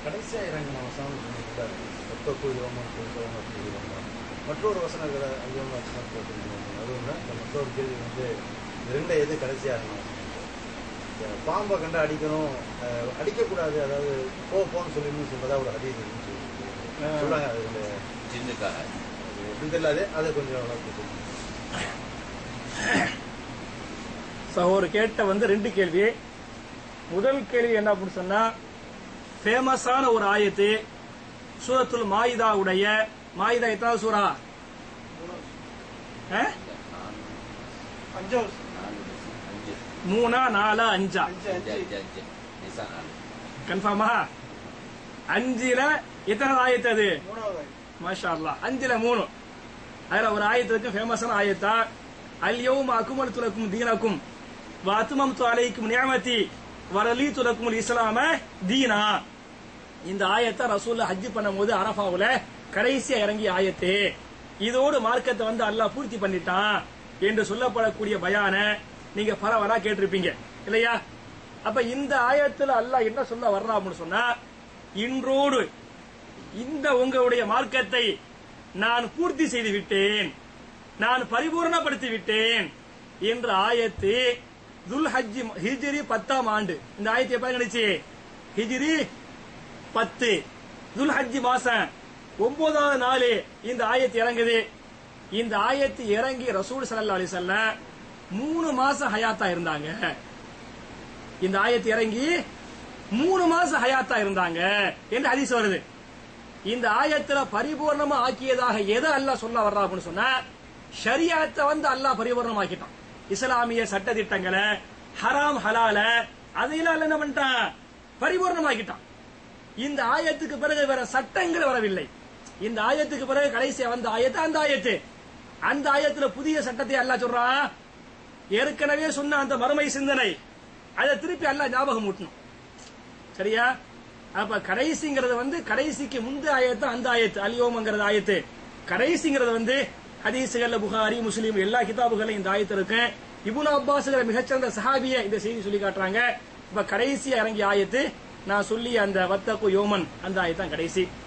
கடைசியா இறங்கின வசனம் சொன்னீங்கல்ல ஒத்தப்பு யோமம் யோமம் அப்படி யோமம் மற்றொரு வசனங்களை ஐயோம வசனம் போட்டிருந்தோம் அது ஒன்று இந்த மற்றொரு கேள்வி வந்து இந்த ரெண்டை எது கடைசியா இறங்கணும் இந்த பாம்பை கண்டு அடிக்கணும் அஹ், அடிக்கக்கூடாது அதாவது போ போன்னு சொல்லி சொல்றதா ஒரு அதீத சொல்றாங்க அது இந்த ஜின்னுக்காக அது எப்படி தெரியல அதை கொஞ்சம் வளர்த்து சொல்லுங்க சகோதர கேட்ட வந்து ரெண்டு கேள்வி முதல் கேள்வி என்ன அப்படின்னு சொன்னா ஃபேமஸான ஒரு ஆயத்து சூரத்துல் மாயிதா உடைய மாயிதா எத்தனாவது சூரா ஆ? அஞ்சாவது நாலு அஞ்சு மூணா நாலா அஞ்சா அஞ்சு அஞ்சு அஞ்சு அஞ்சு அஞ்சு நிசா நாலு கன்ஃபார்மா அஞ்சுல எத்தனை ஆயத்து அது மூணாவது ஆயத்து. மாஷா அல்லாஹ் அஞ்சுல மூணு அதுல ஒரு ஆயத்து இருக்கு ஃபேமஸான ஆயத்தா அல்யவும் அக்குமல் துலக்கும் தீனக்கும் வாத்துமம் அலைக்கும் நியமதி வரலி துலக்கும் இஸ்லாம தீனா இந்த ஆயத்தை ரசூல்ல ஹஜ் பண்ணும்போது அரஃபாவுல கடைசியா இறங்கிய ஆயத்து இதோடு மார்க்கத்தை வந்து அல்லாஹ் பூர்த்தி பண்ணிட்டான் என்று சொல்லப்படக்கூடிய பயான நீங்க பரவலா கேட்டிருப்பீங்க இல்லையா அப்ப இந்த ஆயத்துல அல்லாஹ் என்ன சொல்ல வர்றா அப்படின்னு சொன்னா இன்றோடு இந்த உங்களுடைய மார்க்கத்தை நான் பூர்த்தி செய்து விட்டேன் நான் பரிபூர்ணப்படுத்தி விட்டேன் என்ற ஆயத்து துல் ஹஜ்ஜி ஹிஜ்ரி பத்தாம் ஆண்டு இந்த ஆயத்து எப்ப கிடைச்சு ஹிஜ்ரி பத்து துல் ஹஜ்ஜி மாசம் ஒன்பதாவது நாள் இந்த ஆயத்து இறங்குது இந்த ஆயத்து இறங்கி ரசூல் ஸல்லல்லாஹு அலைஹி வஸல்லம் மூணு மாசம் ஹயாத்தா இருந்தாங்க இந்த ஆயத்து இறங்கி மூணு மாசம் ஹயாத்தா இருந்தாங்க என்று ஹதீஸ் வருது இந்த ஆயத்துல பரிபூர்ணமா ஆக்கியதாக எதை அல்லாஹ் சொல்ல வர்றா அப்படின்னு சொன்னா ஷரியத்தை வந்து அல்லாஹ் பரிபூர்ணமாக்கிட்டான் இஸ்லாமிய சட்ட திட்டங்களை ஹராம் ஹலால அதையெல்லாம் அல்லாஹ் என்ன பண்ணிட்டான் பரிபூர்ணமாக்கிட்டான் இந்த ஆயத்துக்கு பிறகு வேற சட்டங்கள் வரவில்லை இந்த ஆயத்துக்கு பிறகு கடைசியா வந்த ஆயத்து அந்த ஆயத்து அந்த ஆயத்துல புதிய சட்டத்தை அல்லாஹ் சொல்றான் ஏற்கனவே சொன்ன அந்த மறுமை சிந்தனை அதை திருப்பி அல்லாஹ் ஞாபகம் ஊட்டணும் சரியா அப்ப கடைசிங்கிறது வந்து கடைசிக்கு முந்தைய ஆயத்து அந்த ஆயத்து அலியோம்ங்கிறது ஆயத்து கடைசிங்கிறது வந்து ஹதீசுகள்ல புகாரி முஸ்லீம் எல்லா கிதாபுகளையும் இந்த ஆயத்து இருக்கு இபுன் அப்பாஸ்ங்கிற மிகச்சிறந்த சஹாபிய இந்த செய்தி சொல்லி காட்டுறாங்க இப்ப கடைசியா இறங்கிய ஆயத்து நான் சொல்லி அந்த வத்தகு யோமன் அந்த ஆயத்தான் கடைசி